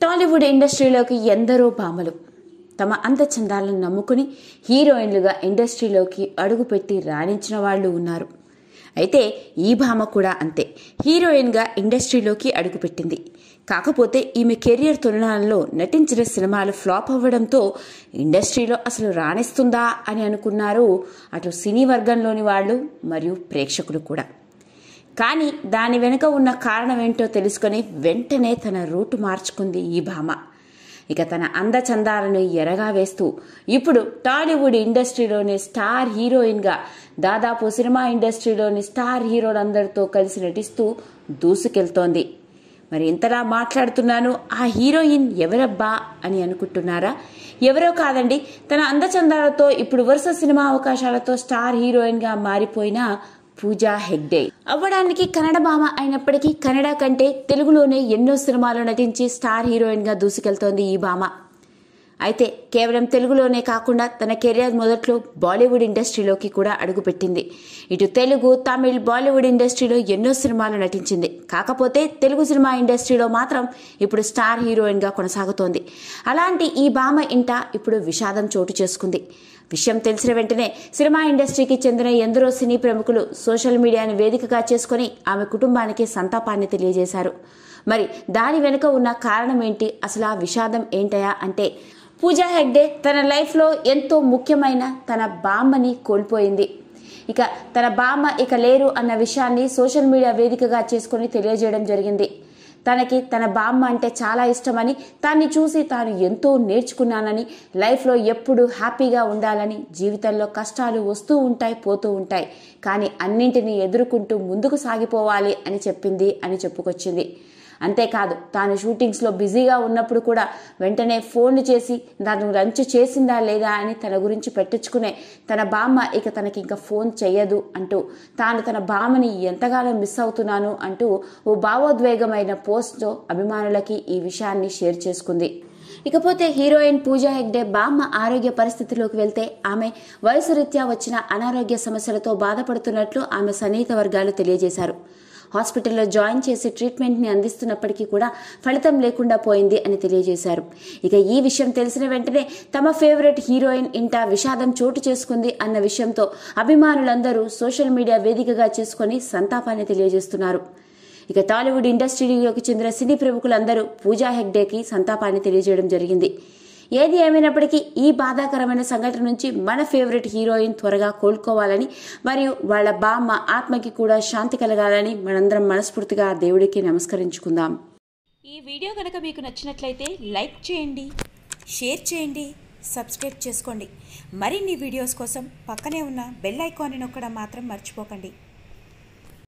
టాలీవుడ్ ఇండస్ట్రీలోకి ఎందరో భామలు తమ అందచందాలను నమ్ముకుని హీరోయిన్లుగా ఇండస్ట్రీలోకి అడుగుపెట్టి రాణించిన వాళ్ళు ఉన్నారు అయితే ఈ భామ కూడా అంతే హీరోయిన్గా ఇండస్ట్రీలోకి అడుగుపెట్టింది కాకపోతే ఈమె కెరియర్ తులనాలలో నటించిన సినిమాలు ఫ్లాప్ అవ్వడంతో ఇండస్ట్రీలో అసలు రాణిస్తుందా అని అనుకున్నారు అటు సినీ వర్గంలోని వాళ్ళు మరియు ప్రేక్షకులు కూడా కానీ దాని వెనుక ఉన్న కారణం ఏంటో తెలుసుకొని వెంటనే తన రూటు మార్చుకుంది ఈ భామ ఇక తన అందచందాలను ఎరగా వేస్తూ ఇప్పుడు టాలీవుడ్ ఇండస్ట్రీలోని స్టార్ హీరోయిన్గా దాదాపు సినిమా ఇండస్ట్రీలోని స్టార్ హీరోలందరితో కలిసి నటిస్తూ దూసుకెళ్తోంది మరి ఇంతలా మాట్లాడుతున్నాను ఆ హీరోయిన్ ఎవరబ్బా అని అనుకుంటున్నారా ఎవరో కాదండి తన అందచందాలతో ఇప్పుడు వరుస సినిమా అవకాశాలతో స్టార్ హీరోయిన్గా మారిపోయిన పూజా హెగ్డే అవ్వడానికి కన్నడ భామ అయినప్పటికీ కన్నడ కంటే తెలుగులోనే ఎన్నో సినిమాలు నటించి స్టార్ హీరోయిన్గా దూసుకెళ్తోంది ఈ భామ అయితే కేవలం తెలుగులోనే కాకుండా తన కెరియర్ మొదట్లో బాలీవుడ్ ఇండస్ట్రీలోకి కూడా అడుగుపెట్టింది ఇటు తెలుగు తమిళ్ బాలీవుడ్ ఇండస్ట్రీలో ఎన్నో సినిమాలు నటించింది కాకపోతే తెలుగు సినిమా ఇండస్ట్రీలో మాత్రం ఇప్పుడు స్టార్ హీరోయిన్గా కొనసాగుతోంది అలాంటి ఈ భామ ఇంట ఇప్పుడు విషాదం చోటు చేసుకుంది విషయం తెలిసిన వెంటనే సినిమా ఇండస్ట్రీకి చెందిన ఎందరో సినీ ప్రముఖులు సోషల్ మీడియాను వేదికగా చేసుకుని ఆమె కుటుంబానికి సంతాపాన్ని తెలియజేశారు మరి దాని వెనుక ఉన్న కారణం ఏంటి అసలు ఆ విషాదం ఏంటయా అంటే పూజా హెగ్డే తన లైఫ్లో ఎంతో ముఖ్యమైన తన బామ్మని కోల్పోయింది ఇక తన బామ్మ ఇక లేరు అన్న విషయాన్ని సోషల్ మీడియా వేదికగా చేసుకుని తెలియజేయడం జరిగింది తనకి తన బామ్మ అంటే చాలా ఇష్టమని తాన్ని చూసి తాను ఎంతో నేర్చుకున్నానని లైఫ్లో ఎప్పుడు హ్యాపీగా ఉండాలని జీవితంలో కష్టాలు వస్తూ ఉంటాయి పోతూ ఉంటాయి కానీ అన్నింటినీ ఎదుర్కొంటూ ముందుకు సాగిపోవాలి అని చెప్పింది అని చెప్పుకొచ్చింది అంతేకాదు తాను షూటింగ్స్లో బిజీగా ఉన్నప్పుడు కూడా వెంటనే ఫోన్లు చేసి తను లంచ్ చేసిందా లేదా అని తన గురించి పెట్టించుకునే తన బామ్మ ఇక తనకి ఇంకా ఫోన్ చెయ్యదు అంటూ తాను తన బామ్మని ఎంతగానో మిస్ అవుతున్నాను అంటూ ఓ భావోద్వేగమైన పోస్ట్తో అభిమానులకి ఈ విషయాన్ని షేర్ చేసుకుంది ఇకపోతే హీరోయిన్ పూజా హెగ్డే బామ్మ ఆరోగ్య పరిస్థితిలోకి వెళ్తే ఆమె వయసు రీత్యా వచ్చిన అనారోగ్య సమస్యలతో బాధపడుతున్నట్లు ఆమె సన్నిహిత వర్గాలు తెలియజేశారు హాస్పిటల్లో జాయిన్ చేసి ట్రీట్మెంట్ని అందిస్తున్నప్పటికీ కూడా ఫలితం లేకుండా పోయింది అని తెలియజేశారు ఇక ఈ విషయం తెలిసిన వెంటనే తమ ఫేవరెట్ హీరోయిన్ ఇంట విషాదం చోటు చేసుకుంది అన్న విషయంతో అభిమానులందరూ సోషల్ మీడియా వేదికగా చేసుకుని సంతాపాన్ని తెలియజేస్తున్నారు ఇక టాలీవుడ్ ఇండస్ట్రీలోకి చెందిన సినీ ప్రముఖులందరూ పూజా హెగ్డేకి సంతాపాన్ని తెలియజేయడం జరిగింది ఏది ఏమైనప్పటికీ ఈ బాధాకరమైన సంఘటన నుంచి మన ఫేవరెట్ హీరోయిన్ త్వరగా కోలుకోవాలని మరియు వాళ్ళ బామ్మ ఆత్మకి కూడా శాంతి కలగాలని మనందరం మనస్ఫూర్తిగా ఆ దేవుడికి నమస్కరించుకుందాం ఈ వీడియో కనుక మీకు నచ్చినట్లయితే లైక్ చేయండి షేర్ చేయండి సబ్స్క్రైబ్ చేసుకోండి మరిన్ని వీడియోస్ కోసం పక్కనే ఉన్న బెల్ ఐకాన్ని నొక్కడం మాత్రం మర్చిపోకండి